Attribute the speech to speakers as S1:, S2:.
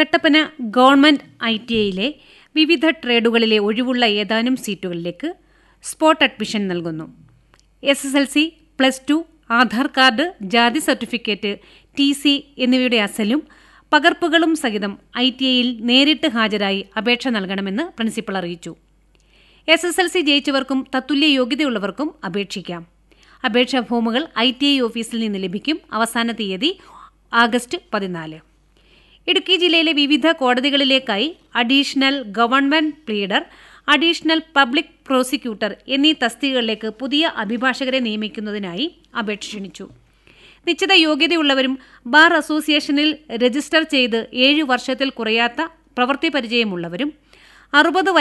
S1: Kattappana government I T ഐയിലെ വിവിധ ട്രേഡുകളിലെ ഒഴിവുള്ള ഏതാനും സീറ്റുകളിലേക്ക് സ്പോട്ട് അഡ്മിഷൻ നൽകുന്നു S S L C plus two Aadhaar card ജാതി സർട്ടിഫിക്കറ്റ് ടി സി എന്നിവയുടെ അസലും പകർപ്പുകളും സഹിതം ഐ ടി ഐയിൽ നേരിട്ട് ഹാജരായി അപേക്ഷ നൽകണമെന്ന് പ്രിൻസിപ്പൽ അറിയിച്ചു എസ് എസ് എൽ സി ജയിച്ചവർക്കും തത്തുല്യ യോഗ്യതയുള്ളവർക്കും അപേക്ഷിക്കാം അപേക്ഷാ ഫോമുകൾ ഐ ടി ഐ ഓഫീസിൽ നിന്ന് ലഭിക്കും അവസാന തീയതി ആഗസ്റ്റ് പതിനാല് ഇടുക്കി ജില്ലയിലെ വിവിധ കോടതികളിലേക്കായി additional government pleader additional public prosecutor എന്നീ തസ്തികകളിലേക്ക് പുതിയ അഭിഭാഷകരെ നിയമിക്കുന്നതിനായി അപേക്ഷ ക്ഷണിച്ചു നിശ്ചിത യോഗ്യതയുള്ളവരും ബാർ അസോസിയേഷനിൽ രജിസ്റ്റർ ചെയ്ത് ഏഴു വർഷത്തിൽ കുറയാത്ത പ്രവൃത്തി പരിചയമുള്ളവരും അറുപത്